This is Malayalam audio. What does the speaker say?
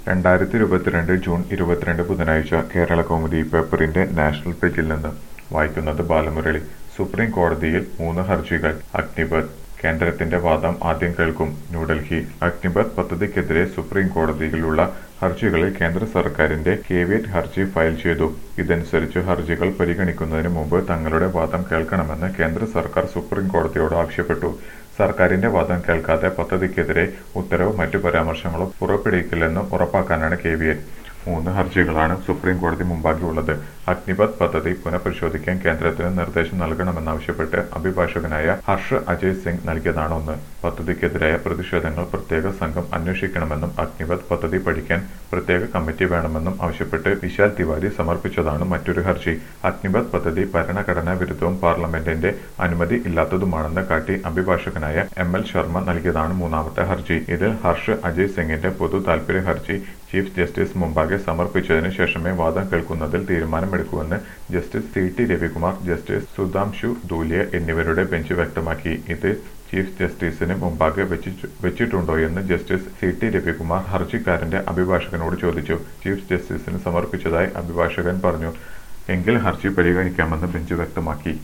രണ്ടായിരത്തി ഇരുപത്തിരണ്ട് ജൂൺ ഇരുപത്തിരണ്ട് ബുധനാഴ്ച കേരള കൗമുദി പേപ്പറിന്റെ നാഷണൽ പേജിൽ നിന്ന് വായിക്കുന്നത് ബാലമുരളി സുപ്രീം കോടതിയിൽ മൂന്ന് ഹർജികൾ അഗ്നിപത് കേന്ദ്രത്തിന്റെ വാദം ആദ്യം കേൾക്കും ന്യൂഡൽഹി അഗ്നിപത് പദ്ധതിക്കെതിരെ സുപ്രീം കോടതിയിലുള്ള ഹർജികളിൽ കേന്ദ്ര സർക്കാരിന്റെ കേവിയറ്റ് ഹർജി ഫയൽ ചെയ്തു ഇതനുസരിച്ച് ഹർജികൾ പരിഗണിക്കുന്നതിന് മുമ്പ് തങ്ങളുടെ വാദം കേൾക്കണമെന്ന് കേന്ദ്ര സർക്കാർ സുപ്രീം കോടതിയോട് ആവശ്യപ്പെട്ടു സർക്കാരിന്റെ വാദം കേൾക്കാതെ പദ്ധതിക്കെതിരെ ഉത്തരവോ മറ്റു പരാമർശങ്ങളോ പുറപ്പെടുവിക്കില്ലെന്ന് ഉറപ്പാക്കാനാണ് കേവിയറ്റ് മൂന്ന് ഹർജികളാണ് സുപ്രീം കോടതി മുമ്പാകെയുള്ളത് അഗ്നിപത് പദ്ധതി പുനഃപരിശോധിക്കാൻ കേന്ദ്രത്തിന് നിർദ്ദേശം നൽകണമെന്നാവശ്യപ്പെട്ട് അഭിഭാഷകനായ ഹർഷ് അജയ് സിംഗ് നൽകിയതാണ് ഒന്ന് പദ്ധതിക്കെതിരായ പ്രതിഷേധങ്ങൾ പ്രത്യേക സംഘം അന്വേഷിക്കണമെന്നും അഗ്നിപത് പദ്ധതി പഠിക്കാൻ പ്രത്യേക കമ്മിറ്റി വേണമെന്നും ആവശ്യപ്പെട്ട് വിശാൽ തിവാരി സമർപ്പിച്ചതാണ് മറ്റൊരു ഹർജി അഗ്നിപത് പദ്ധതി ഭരണഘടനാ വിരുദ്ധവും പാർലമെന്റിന്റെ അനുമതി ഇല്ലാത്തതുമാണെന്ന് കാട്ടി അഭിഭാഷകനായ എം എൽ ശർമ്മ നൽകിയതാണ് മൂന്നാമത്തെ ഹർജി ഇതിൽ ഹർഷ് അജയ് സിംഗിന്റെ പൊതു താൽപര്യ ഹർജി ചീഫ് ജസ്റ്റിസ് മുമ്പാകെ സമർപ്പിച്ചതിനു ശേഷമേ വാദം കേൾക്കുന്നതിൽ തീരുമാനമെടുക്കൂവെന്ന് justice C T Ravikumar justice Sudhanshu Dhulia എന്നിവരുടെ ബെഞ്ച് വ്യക്തമാക്കി ഇത് ചീഫ് ജസ്റ്റിസിന് മുമ്പാകെ വെച്ചിട്ടു വെച്ചിട്ടുണ്ടോയെന്ന് ജസ്റ്റിസ് സി ടി രവികുമാർ ഹർജിക്കാരന്റെ അഭിഭാഷകനോട് ചോദിച്ചു ചീഫ് ജസ്റ്റിസിന് സമർപ്പിച്ചതായി അഭിഭാഷകൻ പറഞ്ഞു എങ്കിൽ ഹർജി പരിഗണിക്കാമെന്ന് ബെഞ്ച് വ്യക്തമാക്കി